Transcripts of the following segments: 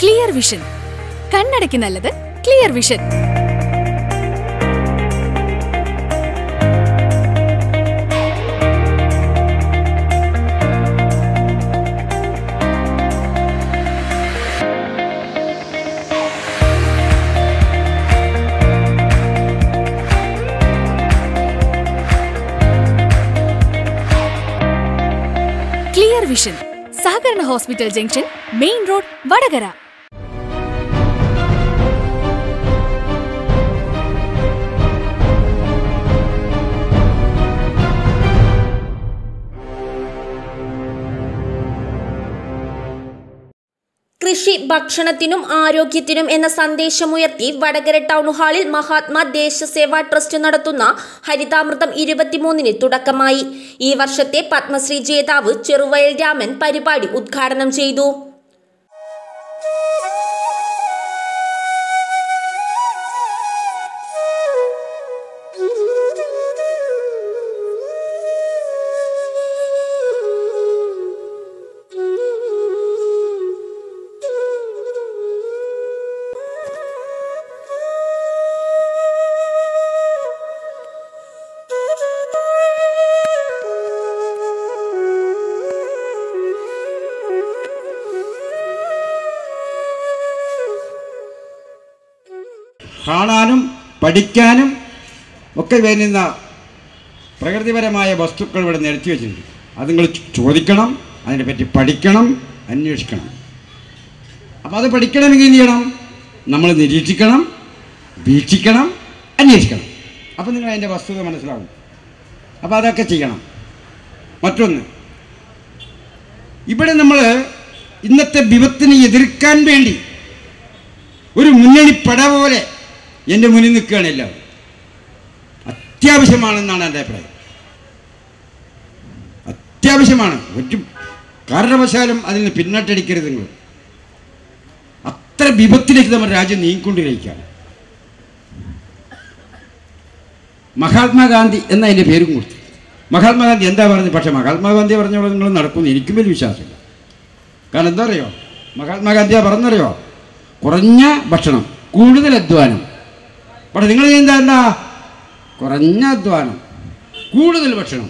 clear vision കണ്ണടയ്ക്ക് നല്ലത് clear vision clear vision സഹകരണ hospital junction main road Vadakara കൃഷി ഭക്ഷണത്തിനും ആരോഗ്യത്തിനും എന്ന സന്ദേശമുയർത്തി വടകര ടൗൺ ഹാളിൽ മഹാത്മാ ദേശസേവാ ട്രസ്റ്റ് നടത്തുന്ന ഹരിതാമൃതം ഇരുപത്തിമൂന്നിന് തുടക്കമായി ഈ വർഷത്തെ പത്മശ്രീ ജേതാവ് ചെറുവയൽ രാമൻ പരിപാടി ഉദ്ഘാടനം ചെയ്തു കാണാനും പഠിക്കാനും ഒക്കെ വേണ്ടുന്ന പ്രകൃതിപരമായ വസ്തുക്കൾ ഇവിടെ നിരത്തി വെച്ചിട്ടുണ്ട് അത് നിങ്ങൾ ചോദിക്കണം അതിനെപ്പറ്റി പഠിക്കണം അന്വേഷിക്കണം അപ്പോൾ അത് പഠിക്കണമെങ്കിൽ എന്ത് ചെയ്യണം നമ്മൾ നിരീക്ഷിക്കണം വീക്ഷിക്കണം അന്വേഷിക്കണം അപ്പോൾ നിങ്ങൾ അതിൻ്റെ വസ്തുത മനസ്സിലാവും അപ്പോൾ അതൊക്കെ ചെയ്യണം മറ്റൊന്ന് ഇവിടെ നമ്മൾ ഇന്നത്തെ വിപത്തിനെ എതിർക്കാൻ വേണ്ടി ഒരു മുന്നണി പട പോലെ എൻ്റെ മുന്നിൽ നിൽക്കുകയാണ് എല്ലാവരും അത്യാവശ്യമാണെന്നാണ് എൻ്റെ അഭിപ്രായം അത്യാവശ്യമാണ് ഒരു കാരണവശാലും അതിൽ നിന്ന് പിന്നോട്ടടിക്കരുത് നിങ്ങൾ അത്ര വിപത്തിലേക്ക് നമ്മുടെ രാജ്യം നീങ്ങിക്കൊണ്ടിരിക്കുകയാണ് മഹാത്മാഗാന്ധി എന്ന അതിൻ്റെ പേരും കൊടുത്തു മഹാത്മാഗാന്ധി എന്താ പറഞ്ഞത് പക്ഷേ മഹാത്മാഗാന്ധി പറഞ്ഞോളൂ നിങ്ങൾ നടക്കുന്നു എനിക്കും വലിയ വിശ്വാസമില്ല കാരണം എന്താ അറിയോ മഹാത്മാഗാന്ധിയാ പറഞ്ഞറിയോ കുറഞ്ഞ ഭക്ഷണം കൂടുതൽ അധ്വാനം പക്ഷെ നിങ്ങൾ എന്താ എന്താ കുറഞ്ഞ അധ്വാനം കൂടുതൽ ഭക്ഷണം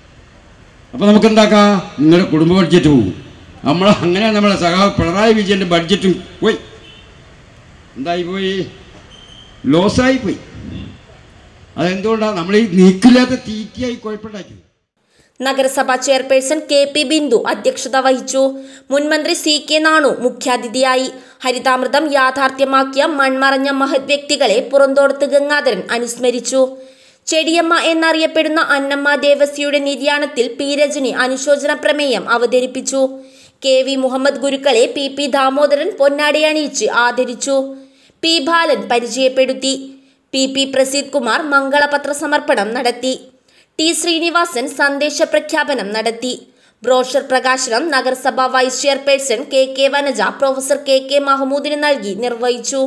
അപ്പോൾ നമുക്ക് എന്താക്കാം നിങ്ങളുടെ കുടുംബ ബഡ്ജറ്റ് പോകും നമ്മൾ അങ്ങനെ നമ്മളെ സഖാവ് പിണറായി വിജയൻ്റെ ബഡ്ജറ്റും പോയി എന്തായി പോയി ലോസായി പോയി അതെന്തുകൊണ്ടാണ് നമ്മൾ ഈ നീക്കില്ലാത്ത തീറ്റയായി കുഴപ്പമുണ്ടാക്കിയത് നഗരസഭാ ചെയർപേഴ്സൺ കെ പി ബിന്ദു അധ്യക്ഷത വഹിച്ചു മുൻമന്ത്രി സി കെ നാണു മുഖ്യാതിഥിയായി ഹരിതാമൃതം യാഥാർത്ഥ്യമാക്കിയ മൺമറഞ്ഞ മഹത് വ്യക്തികളെ പുറന്തോടത്ത് ഗംഗാധരൻ അനുസ്മരിച്ചു ചെടിയമ്മ എന്നറിയപ്പെടുന്ന അന്നമ്മ ദേവസിയുടെ നിര്യാണത്തിൽ പി രജനി അനുശോചന പ്രമേയം അവതരിപ്പിച്ചു കെ വി മുഹമ്മദ് ഗുരുക്കളെ പി പി ദാമോദരൻ പൊന്നാടി അണിയിച്ച് ആദരിച്ചു പി ബാലൻ പരിചയപ്പെടുത്തി പി പി പ്രസീദ് കുമാർ മംഗളപത്ര സമർപ്പണം നടത്തി ടി ശ്രീനിവാസൻ സന്ദേശ പ്രഖ്യാപനം നടത്തി ബ്രോഷർ പ്രകാശനം നഗരസഭാ vice chairperson K K Vanaja professor K K മഹമ്മൂദിന് നൽകി നിർവഹിച്ചു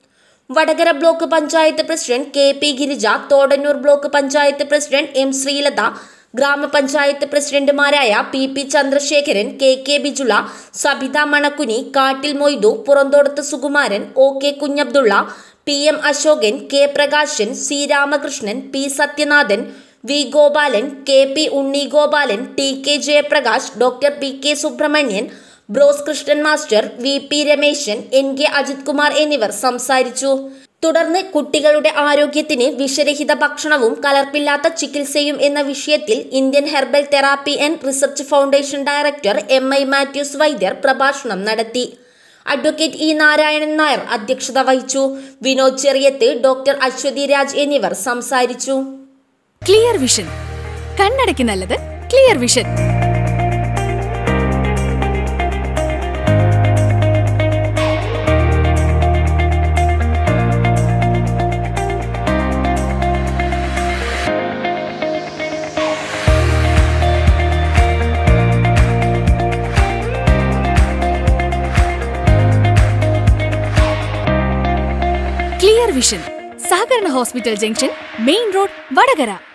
Vadakara block panchayat president K P Girija Thodannur block panchayat president M Sreelatha ഗ്രാമപഞ്ചായത്ത് പ്രസിഡന്റുമാരായ P P Chandrasekharan K K Bijula Sabitha Manakkunikattil Moidu Puranthodath Sukumaran O K Kunhabdulla P M Ashokan K Prakashan C Ramakrishnan P Sathyanathan V Gopalan K P Unni Gopalan T K Jayaprakash doctor P K Subrahmanyan ബ്രോസ് Krishnan master V P Rameshan N K Ajith Kumar എന്നിവർ സംസാരിച്ചു തുടർന്ന് കുട്ടികളുടെ ആരോഗ്യത്തിന് വിഷരഹിത ഭക്ഷണവും കലർപ്പില്ലാത്ത ചികിത്സയും എന്ന വിഷയത്തിൽ Indian herbal therapy and research foundation director M I Mathews വൈദ്യർ പ്രഭാഷണം നടത്തി അഡ്വക്കേറ്റ് ഇ നാരായണൻ നായർ അധ്യക്ഷത വഹിച്ചു വിനോദ് ചെറിയത്ത് ഡോക്ടർ അശ്വതി രാജ് എന്നിവർ സംസാരിച്ചു ക്ലിയർ വിഷൻ കണ്ണടയ്ക്ക് നല്ലത് ക്ലിയർ വിഷൻ ക്ലിയർ വിഷൻ സഹകരണ hospital junction main road Vadakara